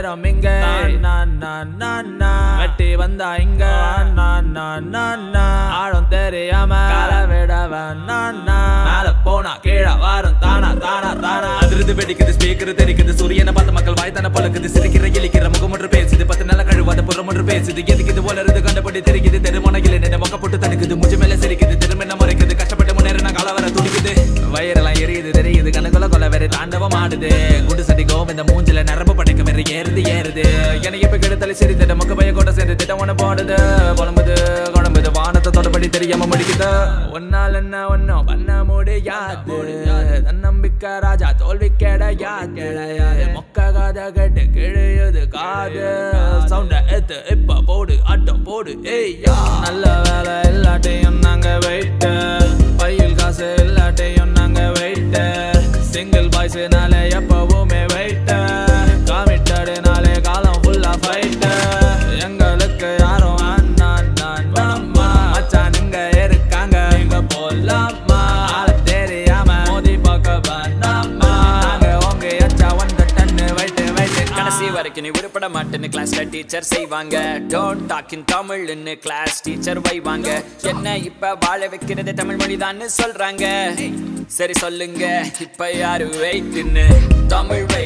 நேரம் இங்க நான் நான் நான் நான் வெட்டி வந்தா இங்க நான் நான் நான் நான் ஆழம் தெரியாம கால விடவன் நான் நான் மேல போனா கீழே வரும் தானா தானா தானா அதிர்ந்து வெடிக்குது ஸ்பீக்கர் தெரிக்குது சூரியனை பார்த்த மக்கள் வாய் தானே பழக்குது சிரிக்கிற இழிக்கிற முகம் ஒன்று பேசுது பத்து நாள் கழுவாத புறம் ஒன்று பேசுது எதுக்குது வளருது கண்டபடி தெரிக்குது தெருமனையில் என்ன மொக்க போட்டு தடுக்குது முஜ மேல சிரிக்குது திரும்ப என்ன முறைக்குது கஷ்டப்பட்டு முன்னேற நான் கால வர துடிக்குது வயிறெல்லாம் எரியுது தெரியுது கணக்குல கொலை வேற தாண்டவம் ஆடுது குண்டு சட்டி கோவிந்த மூஞ்சில நரம்பு படைக்க வேற ஏறுது ஏறுது எனக்கு இப்ப கெடுத்தலை சரி திட்ட மொக்க பைய கூட சேர்ந்து திட்டம் ஒண்ணு போடுது புலம்புது குழம்புது வானத்தை தொடபடி தெரியாம முடிக்குது ஒன்னால் என்ன ஒன்னும் பண்ண முடியாது தன்னம்பிக்கை ராஜா தோல்வி கிடையாது மொக்க காத கேட்டு கிழியுது காது சவுண்ட எத்து இப்ப போடு ஆட்டம் போடு ஏய்யா நல்ல வேலை இல்லாட்டையும் நாங்க வெயிட்டு பையில் காசு இல்லாட்டையும் நாங்க வெயிட்டு சிங்கிள் பாய்ஸ்னால எப்பவுமே வெயிட்டு காமிட்டடுனாலே காலம் ஃபுல்லா ஃபைட்டு எங்களுக்கு யாரும் அண்ணா நான் மச்சானுங்க இருக்காங்க இங்க போலாமா ஆள தெரியாம மோதி பார்க்க வேண்டாமா நாங்க உங்க எச்சா வந்த டன்னு வைட்டு வைட்டு கடைசி வரைக்கும் நீ உருப்பட மாட்டேன்னு கிளாஸ்ல டீச்சர் செய்வாங்க டோன்ட் டாக் இன் தமிழ்னு கிளாஸ் டீச்சர் வைவாங்க என்ன இப்ப வாழ வைக்கிறது தமிழ் மொழிதான்னு சொல்றாங்க சரி சொல்லுங்க இப்ப யாரு வெயிட்னு தமிழ்